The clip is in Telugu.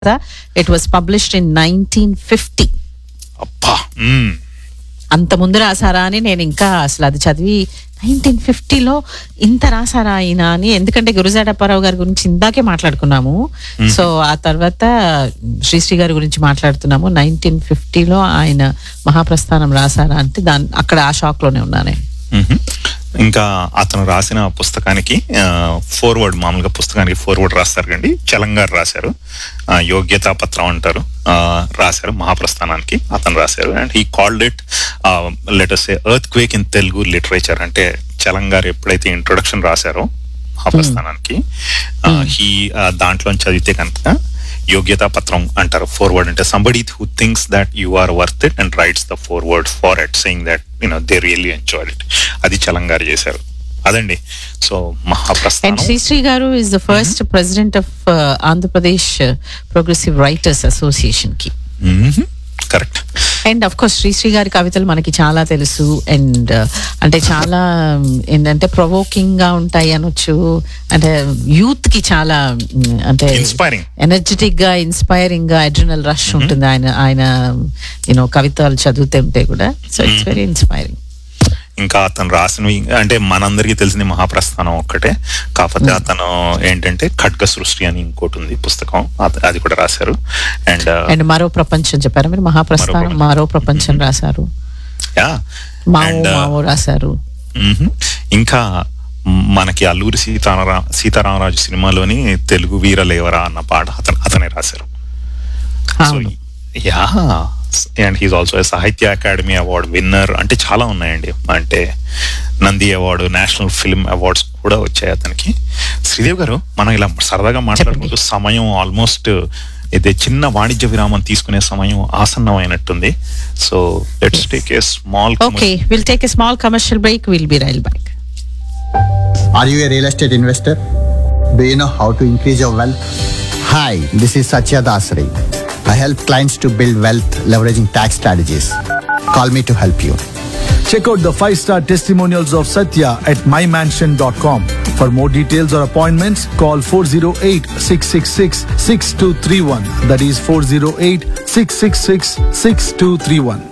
It was published in nineteen fifty అబ్బా మ్మ్. అంత ముందు రాసారా అని నేను ఇంకా అసలు అది చదివి నైన్టీన్ ఫిఫ్టీలో ఇంత రాసారా ఆయన అని ఎందుకంటే గురుజాడ అప్పారావు గారి గురించి ఇందాకే మాట్లాడుకున్నాము సో ఆ తర్వాత శ్రీశ్రీ గారి గురించి మాట్లాడుతున్నాము నైన్టీన్ ఫిఫ్టీలో ఆయన మహాప్రస్థానం రాసారా అంటే దాని అక్కడ ఆ షాక్ లోనే ఉన్నానే మ్మ్. ఇంకా అతను రాసిన పుస్తకానికి ఫోర్వర్డ్ మామూలుగా పుస్తకానికి ఫోర్వర్డ్ రాస్తారు కండి చలంగారు రాశారు ఆ, యోగ్యతా పత్రం అంటారు ఆ, రాశారు మహాప్రస్థానానికి అతను రాశారు and he called it letters earthquake in Telugu literature అంటే చలంగారు ఎప్పుడైతే ఇంట్రొడక్షన్ రాశారో మహాప్రస్థానానికి హీ దాంట్లో చదివితే కనుక యోగ్యతా పత్రం అంటారు ఫోర్వర్డ్ అంటే somebody who thinks that you are worth it and writes the foreword for it saying that you know they really enjoy it అది చలంగారు చేశారు అదండి so and Mahaprasthanam Sri Sri garu is the first president of Andhra Pradesh progressive writers association కి correct and of course Sri Sri గారి కవితలు మనకి చాలా తెలుసు అండ్ అంటే చాలా um, ఏంటంటే ప్రొవోకింగ్ గా ఉంటాయి అనొచ్చు అంటే యూత్ కి చాలా mm, అంటే Inspiring. ఎనర్జెటిక్ గా ఇన్స్పైరింగ్ గా అడ్రినల్ రష్ ఉంటుంది ఆయన ఆయన యూనో కవితలు చదువుతుంటే కూడా సో ఇట్స్ వెరీ ఇన్స్పైరింగ్ ఇంకా అతను రాసినవి అంటే మనందరికీ తెలిసింది మహాప్రస్థానం ఒక్కటే కాకపోతే అతను ఏంటంటే ఖడ్గ సృష్టి అని ఇంకోటి ఉంది పుస్తకం అత- అది కూడా రాశారు అండ్ అండ్ మరో ప్రపంచం చెప్పారు మీరు మహాప్రస్థానం ప్రపంచం. మరో ప్రపంచం రాశారు యా మావో అండ్ మావో రాశారు మ్మ్. ఇంకా మనకి అల్లూరి సీతారా సీతారామరాజు సినిమాలోని తెలుగు వీరలేవరా అన్న పాట అతను అతనే రాశారు సో అవును. Yeah and he's also Sahitya Akademi award winner అంటే చాలా ఉన్నాయండి అంటే Nandi award national film awards కూడా వచ్చాయి అతనికి శ్రీదేవ్ గారు మనం ఇలా సరదాగా మాట్లాడుకుంటూ సమయం ఆల్మోస్ట్ ఇది చిన్న వాణిజ్య విరామం తీసుకునే సమయం ఆసన్నమైనట్టుంది so let's take a small okay will take a small commercial break will be right back Are you a real estate investor? Do you know how to increase your wealth? Hi, this is Satya Dasri. I help clients to build wealth leveraging tax strategies. Call me to help you. Check out the 5-star testimonials of Satya at mymansion.com. For more details or appointments, call 408-666-6231. That is 408-666-6231.